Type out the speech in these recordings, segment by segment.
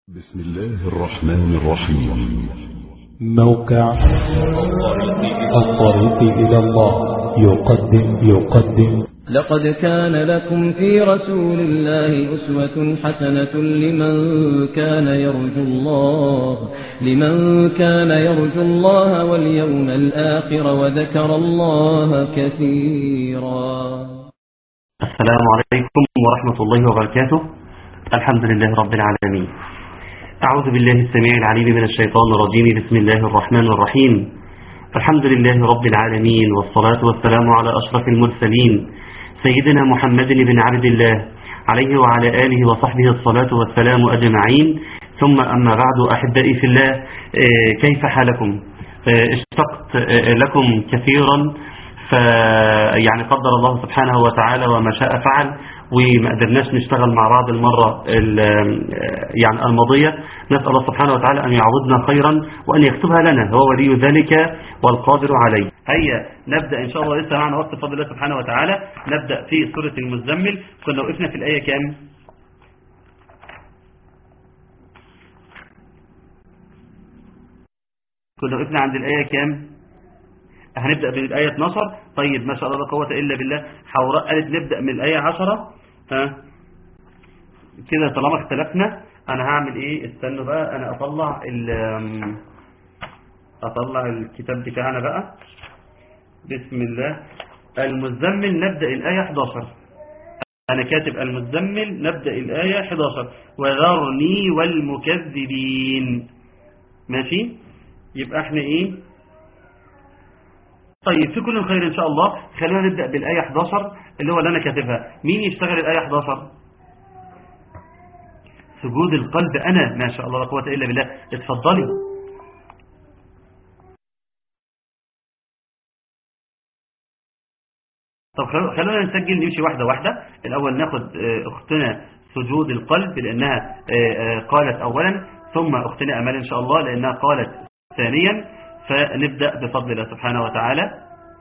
بسم الله الرحمن الرحيم موقع الطريق إلى الله يقدم يقدم لقد كان لكم في رسول الله أسوة حسنة لمن كان يرجو الله لمن كان يرجو الله واليوم الآخر وذكر الله كثيرا السلام عليكم ورحمة الله وبركاته الحمد لله رب العالمين أعوذ بالله السميع العليم من الشيطان الرجيم بسم الله الرحمن الرحيم الحمد لله رب العالمين والصلاة والسلام على أشرف المرسلين سيدنا محمد بن عبد الله عليه وعلى آله وصحبه الصلاة والسلام أجمعين ثم أما بعد أحبائي في الله آه، كيف حالكم آه، اشتقت آه، لكم كثيرا فيعني قدر الله سبحانه وتعالى وما شاء فعل وما قدرناش نشتغل مع بعض المرة يعني الماضية نسأل الله سبحانه وتعالى أن يعوضنا خيرا وأن يكتبها لنا هو ولي ذلك والقادر عليه هيا نبدأ إن شاء الله لسه معنا وقت بفضل الله سبحانه وتعالى نبدأ في سورة المزمل كنا وقفنا في الآية كام كنا وقفنا عند الآية كام هنبدأ بالآية 12 طيب ما شاء الله لا قوة إلا بالله حوراء قالت نبدأ من الآية 10 ها كده طالما اختلفنا أنا هعمل إيه استنوا بقى أنا أطلع ال أطلع الكتاب بتاعنا بقى بسم الله المزمل نبدأ الآية 11 أنا كاتب المزمل نبدأ الآية 11 وذرني والمكذبين ماشي يبقى احنا ايه طيب في كل خير إن شاء الله خلينا نبدأ بالآية 11 اللي هو اللي أنا كاتبها مين يشتغل الآية 11 سجود القلب أنا ما شاء الله لا قوة إلا بالله اتفضلي طب خلونا نسجل نمشي واحدة واحدة الأول ناخد أختنا سجود القلب لأنها قالت أولا ثم أختنا أمال إن شاء الله لأنها قالت ثانيا فنبدأ بفضل الله سبحانه وتعالى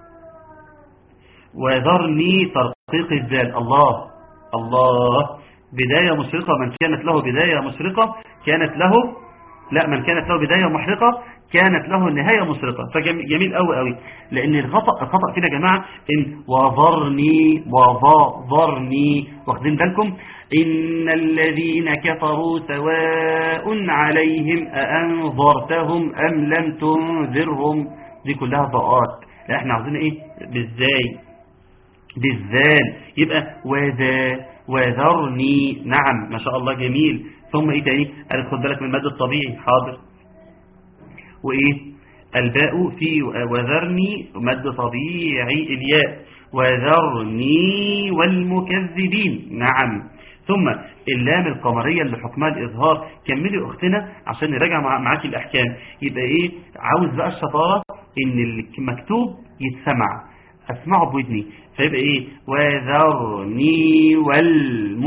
وذرني ترقيق الزال الله الله بداية مشرقة من كانت له بداية مشرقة كانت له لا من كانت له بداية محرقة كانت له نهاية مشرقة فجميل قوي قوي لأن الخطأ الخطأ فينا يا جماعة إن وظرني وظرني واخدين بالكم إن الذين كفروا سواء عليهم أأنظرتهم أم لم تنذرهم دي كلها ضاءات لا احنا عاوزين ايه بالزاي بالذال يبقى وذا وذرني نعم ما شاء الله جميل ثم ايه تاني قالت خد بالك من المد الطبيعي حاضر وايه الباء في وذرني مد طبيعي الياء وذرني والمكذبين نعم ثم اللام القمرية اللي حكمها الإظهار كملي أختنا عشان نراجع مع معاكي الأحكام يبقى إيه عاوز بقى الشطارة إن المكتوب يتسمع أسمعه بودني فيبقى إيه وذرني والم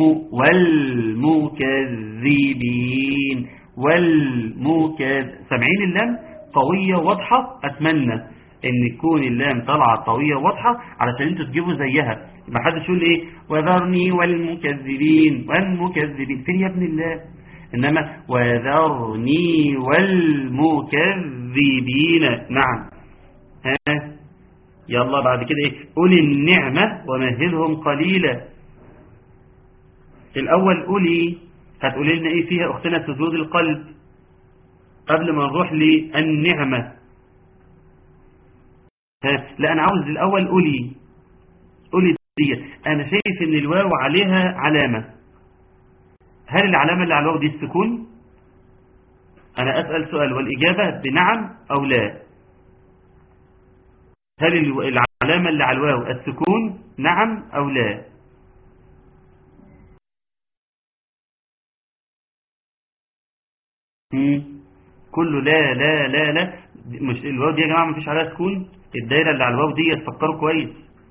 والمكذبين والمكذ سامعين اللام قوية واضحة أتمنى ان تكون اللام طالعه قويه واضحه علشان انتوا تجيبوا زيها ما حدش يقول ايه وذرني والمكذبين والمكذبين فين يا ابن الله انما وذرني والمكذبين نعم ها يلا بعد كده ايه قولي النعمه ومهلهم قليلا الاول قولي هتقولي لنا ايه فيها اختنا سجود القلب قبل ما نروح للنعمه لا أنا عاوز الأول قولي قولي دي أنا شايف إن الواو عليها علامة هل العلامة اللي على الواو دي السكون أنا أسأل سؤال والإجابة بنعم أو لا هل العلامة اللي على الواو السكون نعم أو لا كله لا لا لا لا مش الواو دي يا جماعة مفيش عليها سكون الدايرة اللي على الواو دي تفكروا كويس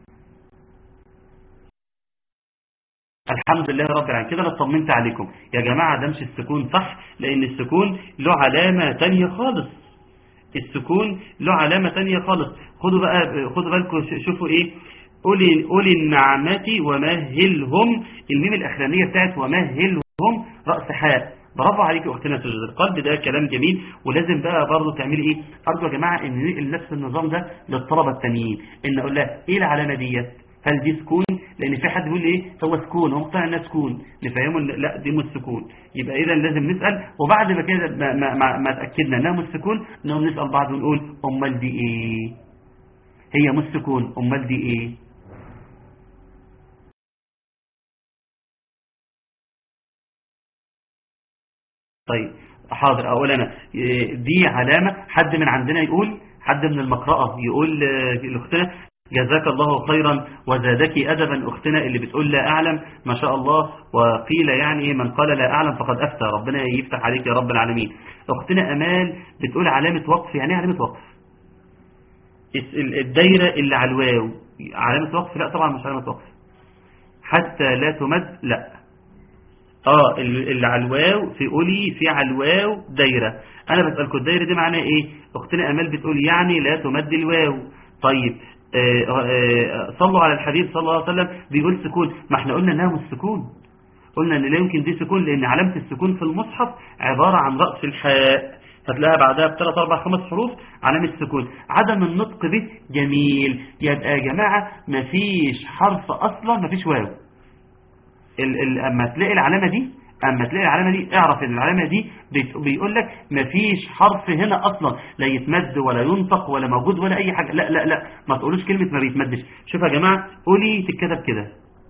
الحمد لله رب العالمين كده انا اطمنت عليكم يا جماعة ده مش السكون صح لان السكون له علامة تانية خالص السكون له علامة تانية خالص خدوا بقى خدوا بالكم شوفوا ايه أولي, أولي النعمة ومهلهم الميم الأخرانية بتاعت ومهلهم رأس حاء برافو عليك اختنا سجد القلب ده كلام جميل ولازم بقى برضه تعملي ايه ارجو يا جماعه ان ننقل نفس النظام ده للطلبه التانيين ان اقول لها ايه العلامه ديت هل دي سكون لان في حد بيقول لي ايه هو سكون هو مقتنع انها سكون نفهمه ان لا دي مش سكون يبقى اذا لازم نسال وبعد ما كده ما, ما, ما, ما اتاكدنا انها مش سكون نقوم نسال بعض ونقول امال دي ايه هي مش سكون امال دي ايه طيب حاضر اقول انا إيه، دي علامة حد من عندنا يقول حد من المقرأة يقول آه، لاختنا جزاك الله خيرا وزادك أدبا أختنا اللي بتقول لا أعلم ما شاء الله وقيل يعني من قال لا أعلم فقد أفتى ربنا يفتح عليك يا رب العالمين أختنا أمال بتقول علامة وقف يعني إيه علامة وقف الس- ال- الدايرة اللي على الواو علامة وقف لا طبعا مش علامة وقف حتى لا تمد لا اه ال- اللي على الواو في قولي في على الواو دايرة انا بسألكم الدايرة دي معناها ايه اختنا امال بتقول يعني لا تمد الواو طيب آه آه صلوا على الحبيب صلى الله عليه وسلم بيقول سكون ما احنا قلنا انها مش سكون قلنا ان لا يمكن دي سكون لان علامة السكون في المصحف عبارة عن رأس الحاء هتلاقيها بعدها بثلاث اربع خمس حروف علامة سكون عدم النطق به جميل يبقى يا جماعة مفيش حرف اصلا مفيش واو ال ال اما تلاقي العلامة دي اما تلاقي العلامة دي اعرف ان العلامة دي بت- بيقول لك مفيش حرف هنا اصلا لا يتمد ولا ينطق ولا موجود ولا اي حاجة لا لا لا ما تقولوش كلمة ما بيتمدش شوف يا جماعة قولي تتكتب كده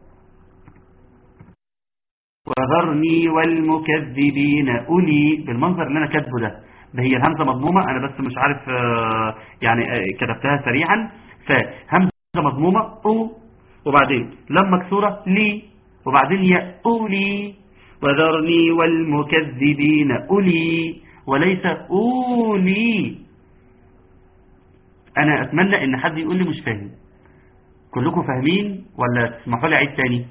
وذرني والمكذبين أولي بالمنظر اللي أنا كاتبه ده ده هي الهمزة مضمومة أنا بس مش عارف آه، يعني آه، كتبتها سريعا فهمزة مضمومة أو وبعدين لم مكسورة لي وبعدين يا أولي وذرني والمكذبين أولي وليس أولي أنا أتمنى إن حد يقول لي مش فاهم كلكم فاهمين ولا تسمحوا لي أعيد تاني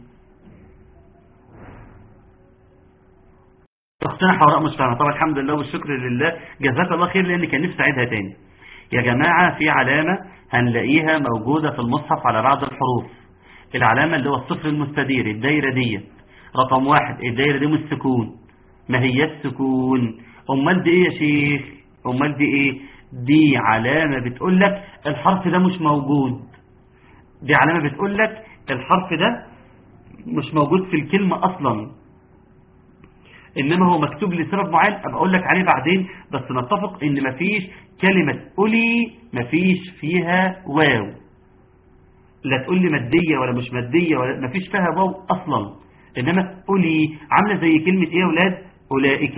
اختنا حوراء مش فاهمة طبعا الحمد لله والشكر لله جزاك الله خير لان كان نفسي اعيدها تاني يا جماعة في علامة هنلاقيها موجودة في المصحف على بعض الحروف العلامة اللي هو الصفر المستدير الدايرة دي رقم واحد الدايرة دي مش سكون ما هي السكون امال دي ايه يا شيخ امال دي ايه دي علامة بتقول لك الحرف ده مش موجود دي علامة بتقول لك الحرف ده مش موجود في الكلمة اصلا انما هو مكتوب لسبب معين ابقى اقول لك عليه بعدين بس نتفق ان مفيش كلمة قولي مفيش فيها واو لا تقول لي مادية ولا مش مادية ولا مفيش فيها واو اصلا انما قولي عاملة زي كلمة ايه يا اولاد اولئك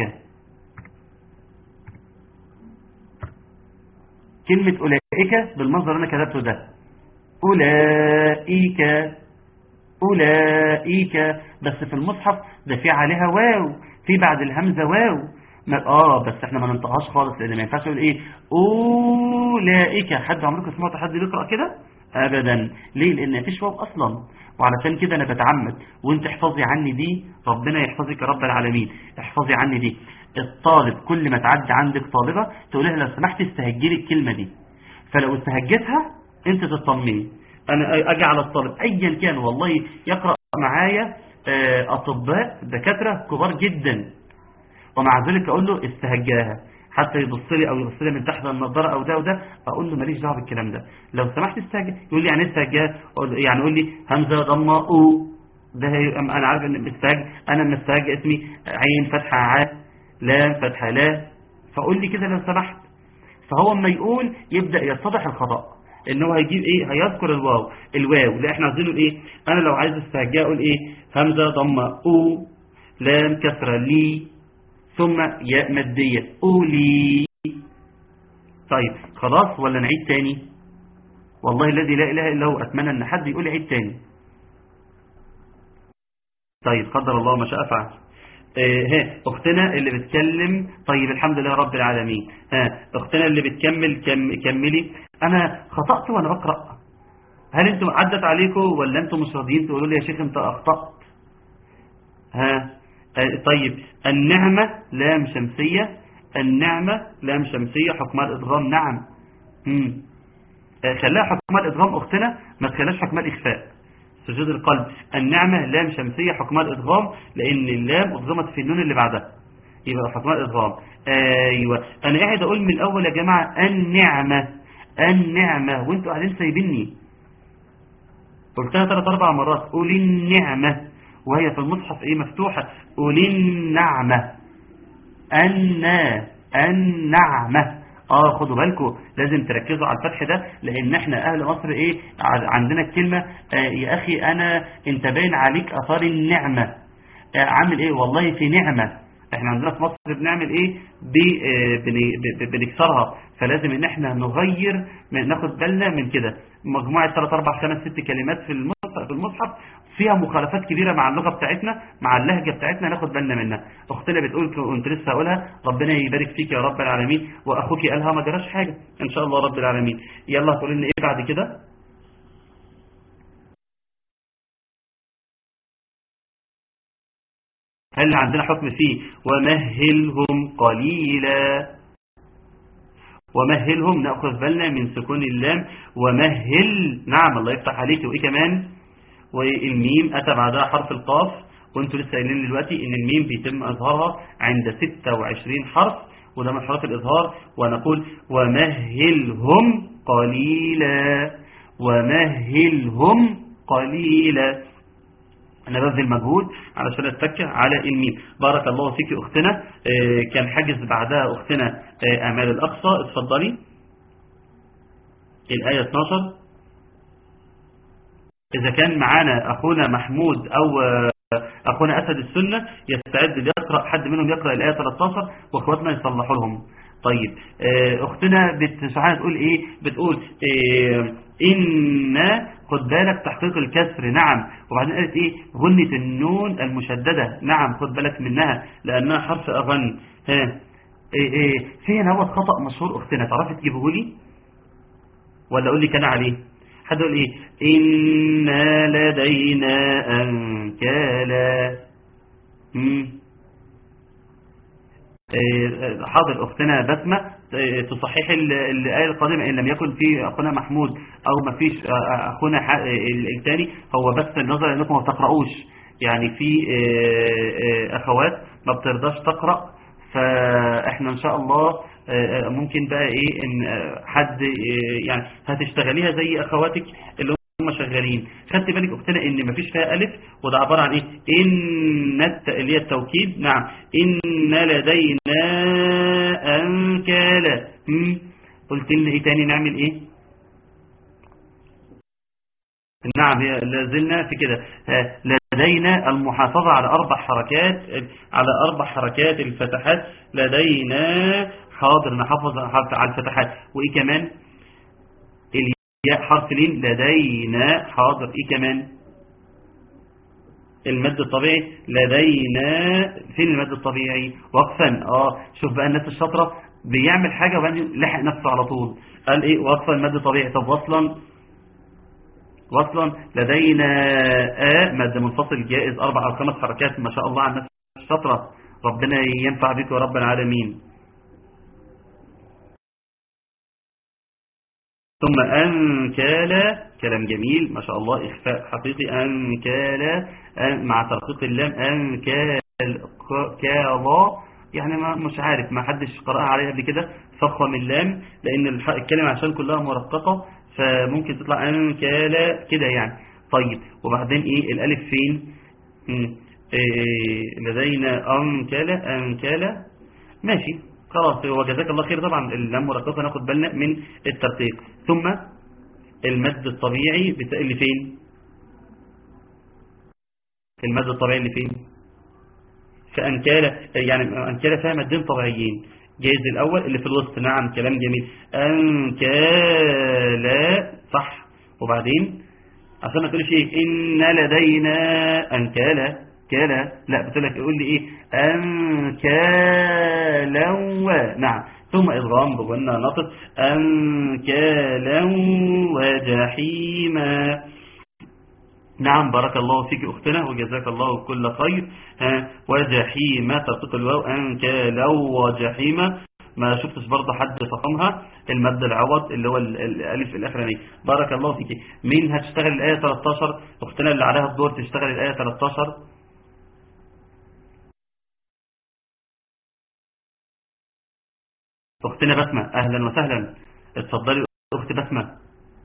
كلمة اولئك بالمنظر اللي انا كتبته ده اولئك أولئك بس في المصحف ده في عليها واو في بعد الهمزة واو ما آه بس احنا ما ننطقهاش خالص لأن ما ينفعش نقول إيه أولئك حد عمركم سمعت حد بيقرأ كده أبدا ليه لأن مفيش واو أصلا وعلشان كده أنا بتعمد وانت احفظي عني دي ربنا يحفظك يا رب العالمين احفظي عني دي الطالب كل ما تعدي عندك طالبة تقول لها لو سمحت استهجلي الكلمة دي فلو استهجتها انت تطمني انا اجي على الطالب ايا كان والله يقرأ معايا آه، اطباء دكاترة كبار جدا ومع ذلك اقول له استهجاها حتى يبص لي او يبص لي من تحت النظاره او ده وده اقول له ماليش دعوه بالكلام ده لو سمحت استهجى يقول لي يعني ايه استهجى أقول له- يعني يقول لي همزه ضمه او ده هي انا عارف ان مستهج انا مستهج اسمي عين فتحه ع لام فتحه لا فقول لي كده لو سمحت فهو اما يقول يبدأ يتضح الخطأ ان هو هيجيب ايه هيذكر الواو الواو لا احنا عايزينه ايه انا لو عايز استهجاء اقول ايه همزة ضمة او لام كسرة لي ثم ياء مادية اولي طيب خلاص ولا نعيد تاني والله الذي لا اله الا هو اتمنى ان حد يقول عيد تاني طيب قدر الله ما شاء فعل آه، ها اختنا اللي بتكلم طيب الحمد لله رب العالمين ها اختنا اللي بتكمل كم كملي انا خطأت وانا بقرأ هل انتم عدت عليكم ولا انتم مش راضيين تقولوا لي يا شيخ انت اخطأت ها آه، طيب النعمة لام شمسية النعمة لام شمسية حكمها الادغام نعم مم. آه، خلاها حكمها الادغام اختنا ما تخليهاش حكمها الاخفاء سجود القلب النعمة لام شمسية حكمها الإدغام لأن اللام أضغمت في النون اللي بعدها يبقى فاطمة إضغام أيوة أنا قاعد أقول من الأول يا جماعة النعمة النعمة وانتوا قاعدين سايبيني قلتها ثلاث أربع مرات قول النعمة وهي في المصحف إيه مفتوحة قول النعمة النا النعمة اه خدوا بالكم لازم تركزوا على الفتح ده لان احنا اهل مصر ايه عندنا الكلمة آه يا اخي انا انت باين عليك اثار النعمة آه عامل ايه والله في نعمة احنا عندنا في مصر بنعمل ايه بنكسرها فلازم ان احنا نغير ناخد بالنا من كده مجموعة 3 4 5 6 كلمات في المصحف في المصحف فيها مخالفات كبيرة مع اللغة بتاعتنا مع اللهجة بتاعتنا ناخد بالنا منها اختنا بتقول كنت لسه هقولها ربنا يبارك فيك يا رب العالمين واخوك قالها ما جراش حاجة ان شاء الله رب العالمين يلا هتقول لنا ايه بعد كده هل عندنا حكم فيه ومهلهم قليلا ومهلهم نأخذ بالنا من سكون اللام ومهل نعم الله يفتح عليك وإيه كمان والميم أتى بعدها حرف القاف وانتوا لسه قايلين دلوقتي ان الميم بيتم اظهارها عند 26 حرف وده من حرف الاظهار ونقول ومهلهم قليلا ومهلهم قليلا انا ببذل مجهود علشان اتكى على الميم بارك الله فيك اختنا اه كان حاجز بعدها اختنا اه اعمال الاقصى اتفضلي الايه 12 اذا كان معانا اخونا محمود او اه اخونا اسد السنه يستعد ليقرا حد منهم يقرا الايه 13 واخواتنا يصلحوا لهم طيب اختنا سبحانه تقول ايه بتقول إيه ان خد بالك تحقيق الكسر نعم وبعدين قالت ايه غنة النون المشددة نعم خد بالك منها لانها حرف اغن ها ايه ايه فين هو خطأ مشهور اختنا تعرفي تجيبه لي ولا اقول لك انا عليه حد يقول ايه ان لدينا انكالا امم حاضر اختنا بسمة تصحيح الآية القادمة إن لم يكن في أخونا محمود أو ما فيش أخونا الثاني هو بس النظر أنكم ما بتقرأوش يعني في أخوات ما بترضاش تقرأ فإحنا إن شاء الله ممكن بقى إيه إن حد يعني هتشتغليها زي أخواتك اللي هم شغالين خدت بالك اختنا ان مفيش فيها الف وده عبارة عن ايه ان الت... اللي هي التوكيد نعم ان لدينا انكالا قلت لنا ايه تاني نعمل ايه نعم لازلنا في كده لدينا المحافظة على أربع حركات على أربع حركات الفتحات لدينا حاضر نحافظ على الفتحات وإيه كمان الياء حرف لين لدينا حاضر إيه كمان المد الطبيعي لدينا فين المد الطبيعي وقفا اه شوف بقى الناس الشاطرة بيعمل حاجة وبعدين لحق نفسه على طول قال ايه وقفا المد طبيعي طب وصلا وصلا لدينا آ مد منفصل جائز أربع أو خمس حركات ما شاء الله على الناس الشاطرة ربنا ينفع بك يا رب العالمين ثم أنكالا كلام جميل ما شاء الله إخفاء حقيقي أنكالا أن مع ترقيق اللام أنكال كالا يعني ما مش عارف ما حدش قرأها عليها قبل كده فخم اللام لأن الكلمة عشان كلها مرققة فممكن تطلع أنكالا كده يعني طيب وبعدين إيه الألف فين إيه لدينا أنكالا أنكالا ماشي خلاص وجزاك الله خير طبعا اللام مرققة ناخد بالنا من الترقيق ثم المد الطبيعي اللي فين المد الطبيعي اللي فين فأنكالة يعني أنكالة فيها مدين طبيعيين جايز الأول اللي في الوسط نعم كلام جميل أنكالة صح وبعدين عشان ما تقولش ايه إن لدينا أنكالة كالا لا بتقول لك يقول لي ايه أنكالا نعم ثم إضغام بغنى نطق أنكالا وجحيما نعم بارك الله فيك أختنا وجزاك الله كل خير ها وجحيما ترقيق الواو أنكالا وجحيما ما شفتش برضه حد فخمها المد العوض اللي هو الالف الاخراني بارك الله فيك مين هتشتغل الايه 13 اختنا اللي عليها الدور تشتغل الايه 13 أختنا بسمة أهلا وسهلا اتفضلي أخت بسمة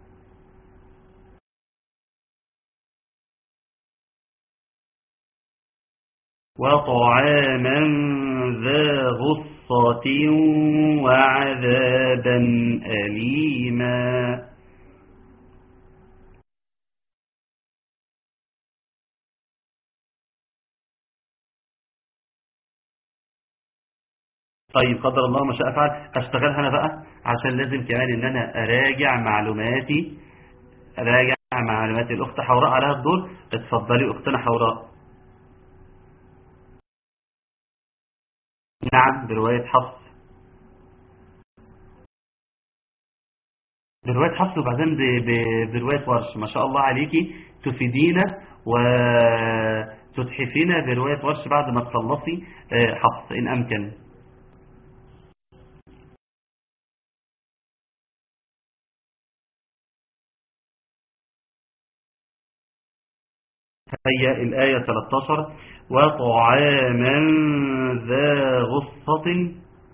وطعاما ذا غصة وعذابا أليما طيب قدر الله ما شاء فعل اشتغلها انا بقى عشان لازم كمان ان انا اراجع معلوماتي اراجع معلومات الاخت حوراء عليها الدور اتفضلي اختنا حوراء نعم برواية حفص برواية حفص وبعدين ب- ب- برواية ورش ما شاء الله عليكي تفيدينا وتتحفينا برواية ورش بعد ما تخلصي آه، حفص إن أمكن هي الآية 13 وطعاما ذا غصة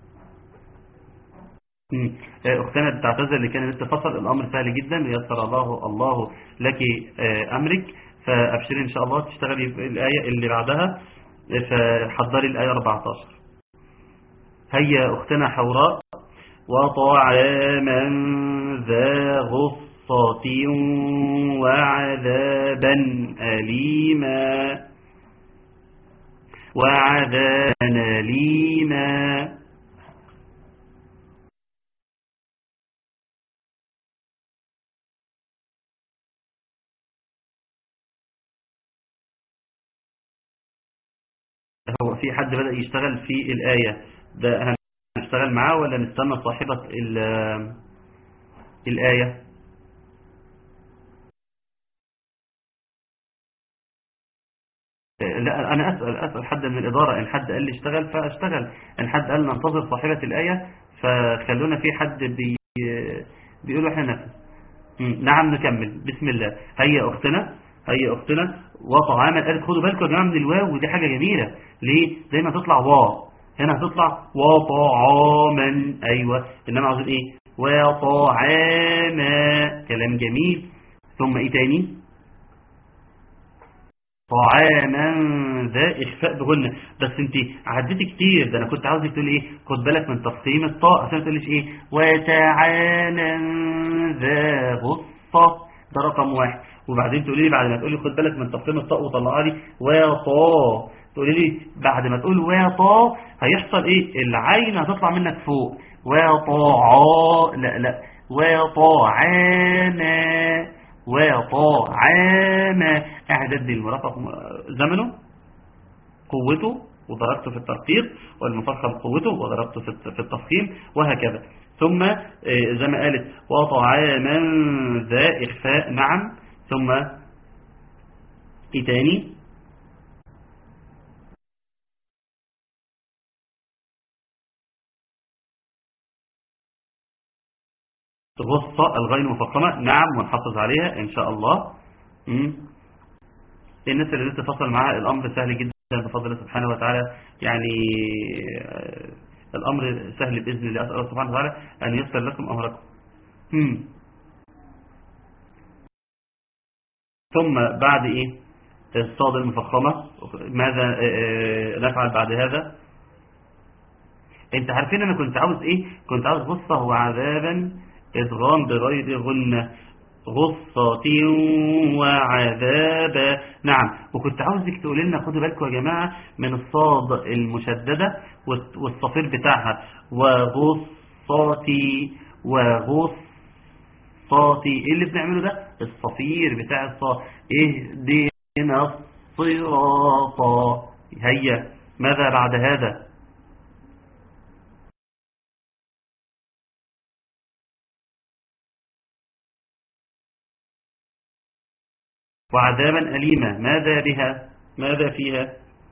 مم. آه، أختنا بتعتذر اللي كان لسه فصل الأمر سهل جدا يسر الله الله لك آه، أمرك فأبشري إن شاء الله تشتغلي في الآية اللي بعدها آه، فحضري الآية 14 هيا أختنا حوراء وطعاما ذا غصة وعذابا أليما وعذابا أليما هو في حد بدأ يشتغل في الآية ده هنشتغل معاه ولا نستنى صاحبة ال- الآية لا أنا أسأل أسأل حد من الإدارة إن حد قال لي اشتغل فأشتغل إن حد قال ننتظر صاحبة الآية فخلونا في حد بي بيقولوا إحنا نفس مم، نعم نكمل بسم الله هيا أختنا هيا أختنا وطعاما قالت خدوا بالكم يا جماعة من الواو ودي حاجة جميلة ليه دايما تطلع واو هنا هتطلع وطعاما أيوة إنما عاوزين إيه وطعاما كلام جميل ثم إيه تاني طعاما ذا إخفاء بغنة بس انت عديتي كتير ده انا كنت عاوزك تقول ايه خد بالك من تفخيم الطاء عشان ما تقوليش ايه وتعاما ذا غصة ده رقم واحد وبعدين تقولي لي بعد ما تقولي خد بالك من تفخيم الطاء وطلعها لي وطا تقولي لي بعد ما تقول وطا هيحصل ايه العين هتطلع منك فوق وطاعا لا لا وطعاما وطعاما اعدد المرافق زمنه قوته وضربته في الترقيق والمفخم قوته وضربته في الت- في التفخيم وهكذا ثم آه، زي ما قالت وطعاما ذا إخفاء نعم ثم ايه تاني غصة الغين مفخمة نعم ونحافظ عليها إن شاء الله مم. الناس اللي لسه فصل معاها الأمر سهل جدا بفضل الله سبحانه وتعالى يعني آه، الأمر سهل بإذن الله أسأل الله سبحانه وتعالى أن يسر لكم أمركم مم. ثم بعد إيه الصاد المفخمة ماذا آه، آه، نفعل بعد هذا انت عارفين انا كنت عاوز ايه كنت عاوز غصة وعذابا ادغام بغير غنة غصة وعذابا نعم وكنت عاوزك تقول لنا خدوا بالكم يا جماعة من الصاد المشددة والت- والصفير بتاعها وغصاتي وغصاتي ايه اللي بنعمله ده الصفير بتاع الصاد اهدنا الصراط هيا ماذا بعد هذا وعذابا أليما ماذا بها ماذا فيها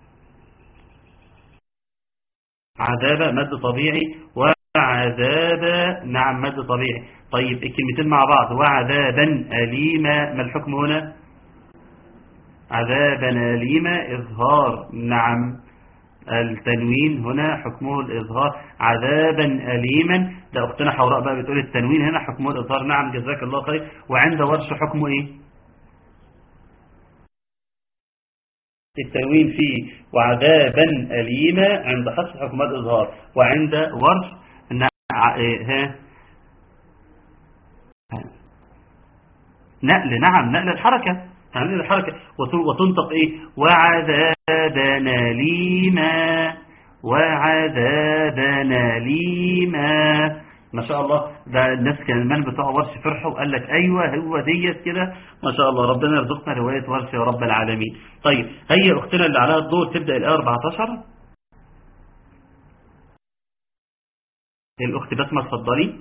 عذاب مد طبيعي وعذاب نعم مد طبيعي طيب الكلمتين مع بعض وعذابا أليما ما الحكم هنا عذابا أليما إظهار نعم التنوين هنا حكمه الإظهار عذابا أليما ده أختنا حوراء بقى بتقول التنوين هنا حكمه الإظهار نعم جزاك الله خير وعند ورش حكمه إيه التنوين فيه وعذابا أليما عند حذف حكمات الإظهار وعند ورش نع- إيه، ها نقل نعم نقل الحركة نقل الحركة وت- وتنطق ايه وعذابنا ليما وعذابنا ليما ما شاء الله ده الناس كان المال بتوع ورش فرحوا وقال لك ايوه هو ديت كده ما شاء الله ربنا يرزقنا رواية ورش يا رب العالمين طيب هي اختنا اللي عليها الدور تبدأ الآية 14 الاخت بسمة اتفضلي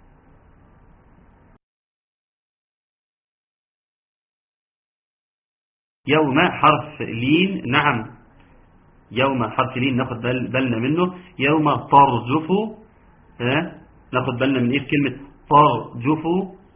يوم حرف لين نعم يوم حرف لين ناخد بال بالنا منه يوم ترجف ها ناخد بالنا من ايه في كلمة ترجف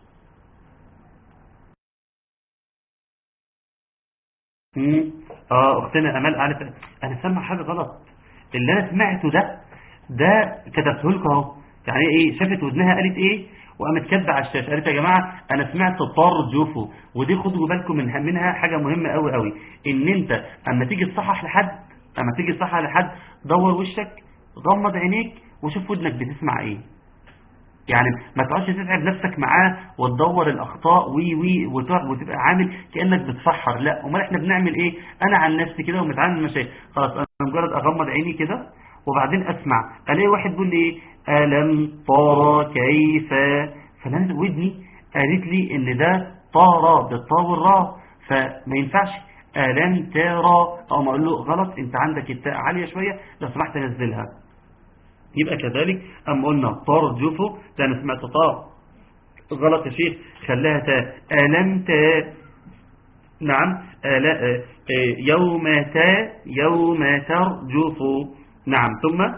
مم. اه اختنا امال قالت انا سامع حاجة غلط اللي انا سمعته ده ده كتبته لكم اهو يعني ايه شافت ودنها قالت ايه وقامت كاتبه على الشاشه قالت يا جماعه انا سمعت ترجفه ودي خدوا بالكم منها منها حاجه مهمه قوي قوي ان انت اما تيجي تصحح لحد اما تيجي تصحح لحد دور وشك غمض عينيك وشوف ودنك بتسمع ايه يعني ما تقعدش تتعب نفسك معاه وتدور الاخطاء وي وي وتقعد وتبقى عامل كانك بتسحر لا امال احنا بنعمل ايه انا عن نفسي كده ومتعامل مشايخ خلاص انا مجرد اغمض عيني كده وبعدين اسمع الاقي واحد بيقول لي ايه الم ترى كيف فانا ودني قالت لي ان ده طارا بالطا والراء فما ينفعش الم ترى او ما اقول له غلط انت عندك التاء عاليه شويه لو سمحت نزلها يبقى كذلك أم قلنا ترجف ده أنا سمعت طار غلط يا شيخ خلاها تاء ألم تاء نعم ألا آه، آه، يوم تاء يوم ترجف نعم ثم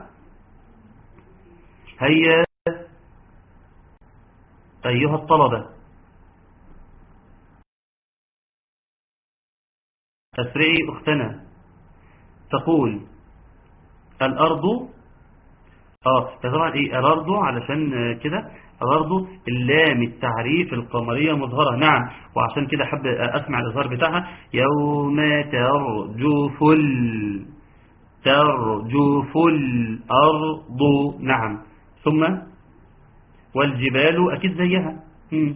هيا أيها الطلبة أسرعي أختنا تقول الأرض اه ده طبعا ايه الارض علشان آه، كده الارض اللام التعريف القمرية مظهرة نعم وعشان كده حب اسمع الاظهار بتاعها يوم ترجف ال ترجف الارض نعم ثم والجبال اكيد زيها مم.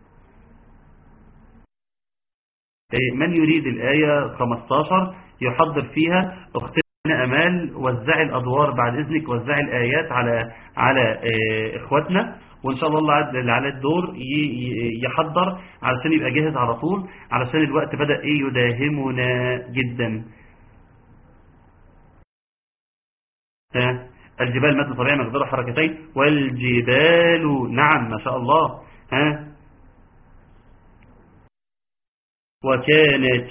إيه، من يريد الآية 15 يحضر فيها أختنا أمال وزعي الأدوار بعد إذنك وزعي الآيات على على آه، إخواتنا وإن شاء الله اللي عاد- اللي على الدور ي- ي- يحضر علشان يبقى جاهز على طول علشان الوقت بدأ إيه يداهمنا جدا ها الجبال مد طبيعي مقدار حركتين والجبال نعم ما شاء الله ها وكانت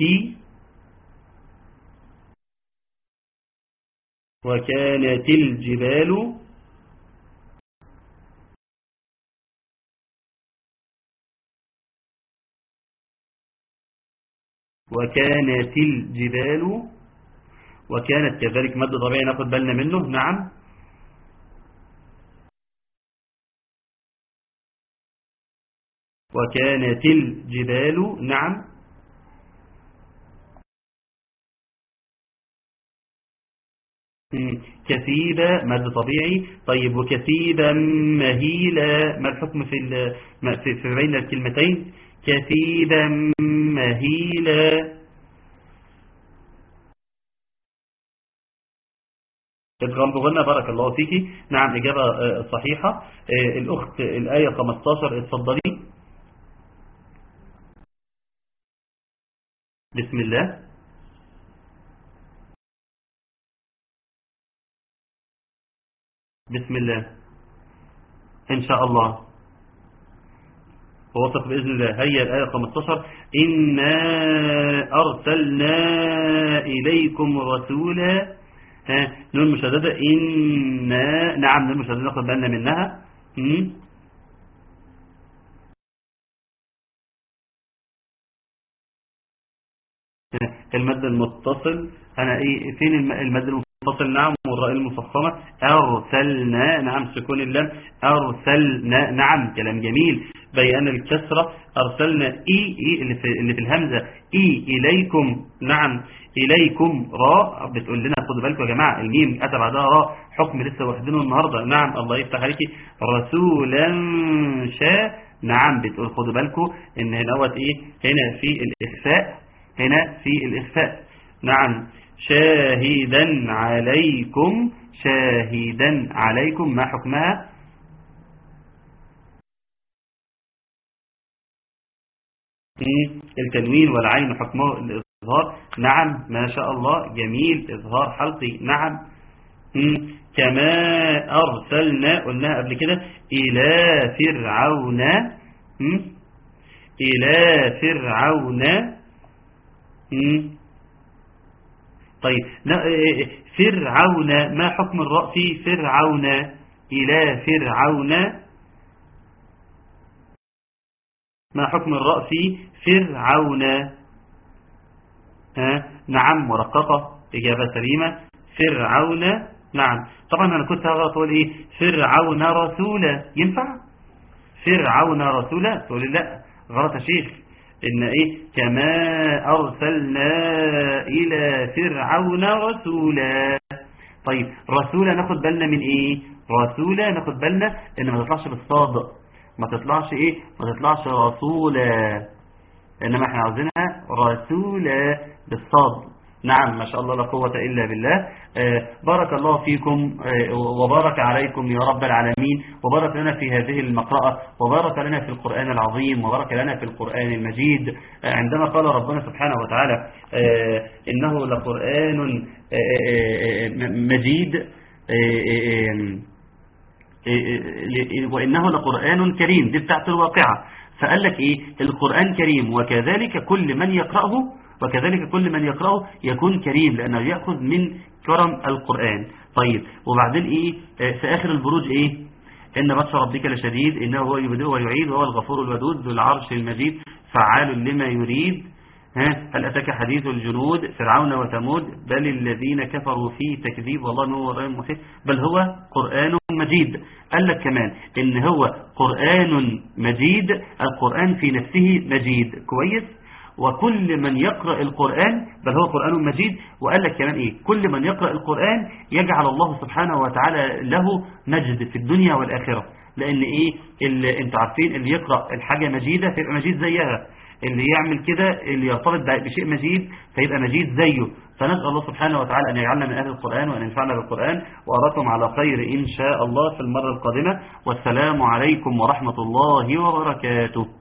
وكانت الجبال وكانت الجبال وكانت كذلك مد طبيعي ناخد بالنا منه نعم وكانت الجبال نعم مم. كثيبة مد طبيعي طيب وكثيبا مهيلا ما الحكم في ال- ما- في في بين الكلمتين كثيبا مهيلا ادغام بغنى بارك الله فيكي نعم إجابة آه، صحيحة آه، الأخت الآية 15 اتفضلي بسم الله بسم الله إن شاء الله ووثق بإذن الله هيا الآية 15 إنا أرسلنا إليكم رسولا ها نون مشددة إنا نعم نون مشددة ناخد بالنا منها مم. المد المتصل أنا إيه فين الم- المد المتصل المنفصل نعم والراء المفخمة أرسلنا نعم سكون اللام أرسلنا نعم كلام جميل بيان الكسرة أرسلنا إي, إي اللي, في اللي في الهمزة إي إليكم نعم إليكم راء بتقول لنا خدوا بالكم يا جماعة الميم أتى بعدها راء حكم لسه واخدينه النهاردة نعم الله يفتح عليكي رسولا شاء نعم بتقول خدوا بالكم إن هنا إيه هنا في الإخفاء هنا في الإخفاء نعم شاهدا عليكم شاهدا عليكم ما حكمها التنوين والعين حكمه الإظهار نعم ما شاء الله جميل إظهار حلقي نعم كما أرسلنا قلناها قبل كده إلى فرعون إلى فرعون طيب فرعون ما حكم الراء في فرعون إلى فرعون ما حكم الراء في فرعون ها نعم مرققة إجابة سليمة فرعون نعم طبعا أنا كنت هغلط أقول إيه فرعون رسولا ينفع فرعون رسولا تقول لا غلط يا شيخ إن إيه كما أرسلنا إلى فرعون رسولا طيب رسولا ناخد بالنا من إيه رسولا ناخد بالنا إن ما تطلعش بالصاد ما تطلعش إيه ما تطلعش رسولا إنما إحنا عاوزينها رسولا بالصاد نعم ما شاء الله لا قوة إلا بالله آه بارك الله فيكم آه وبارك عليكم يا رب العالمين وبارك لنا في هذه المقرأة وبارك لنا في القرآن العظيم وبارك لنا في القرآن المجيد آه عندما قال ربنا سبحانه وتعالى إنه لقرآن مجيد وإنه لقرآن كريم دي بتاعت الواقعة فقال لك إيه القرآن كريم وكذلك كل من يقرأه وكذلك كل من يقرأه يكون كريم لأنه يأخذ من كرم القرآن طيب وبعدين إيه في آخر البروج إيه إن بطش ربك لشديد إنه هو يبدئ ويعيد وهو الغفور الودود ذو العرش المجيد فعال لما يريد ها هل أتاك حديث الجنود فرعون وثمود بل الذين كفروا في تكذيب والله هو غير محيط بل هو قرآن مجيد قال لك كمان إن هو قرآن مجيد القرآن في نفسه مجيد كويس وكل من يقرأ القرآن بل هو قرآن مجيد وقال لك كمان إيه كل من يقرأ القرآن يجعل الله سبحانه وتعالى له مجد في الدنيا والآخرة لأن إيه اللي انتوا عارفين اللي يقرأ الحاجة مجيدة فيبقى مجيد زيها اللي يعمل كده اللي يرتبط بشيء مجيد فيبقى مجيد زيه فنسأل الله سبحانه وتعالى أن يجعلنا من أهل القرآن وأن ينفعنا بالقرآن وأراكم على خير إن شاء الله في المرة القادمة والسلام عليكم ورحمة الله وبركاته